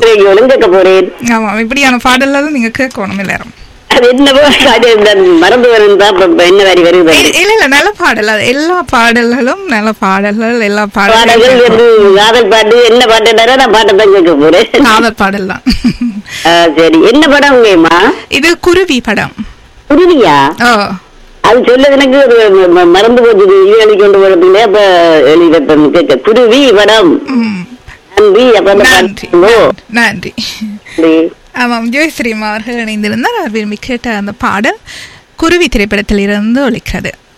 கேட்கணும் கேட்க போறேன் ஆமா இப்படியான பாடல்கள் நீங்க கேட்கணும் எல்லாரும் அது என்னவோ அது இந்த மறந்து வரும் தான் இப்ப இப்ப என்ன வரி வருது இல்ல இல்ல, இல்ல நல்ல பாடல் அது எல்லா பாடல்களும் நல்ல பாடல்கள் எல்லா பாடல்கள் பாடல்களும் என்று காதல் பாட்டு என்ன பாட்டுனாரோ நான் பாட்டை தான் கேட்க போறேன் காதல் பாடல் தான் ஆ, சரி என்ன படம் உங்கம்மா இது குருவி படம் புரியுதியா ஓ அது சொல்ல எனக்கு ஒரு ம- ம- மறந்து போச்சு இது எழுதி கொண்டு போறதுல அப்ப எழுதி வைப்பேன் கேட்க குருவி படம் ம். நன்றி அப்ப அந்த நன்றி பாட்டு ஓ, நன்றி நன்றி. ஆமாம் ஜோய்ஸ்ரீமா அவர்கள் இணைந்திருந்தார் அவர் விரும்பி கேட்ட அந்த பாடல் குருவி திரைப்படத்தில் இருந்து ஒலிக்கிறது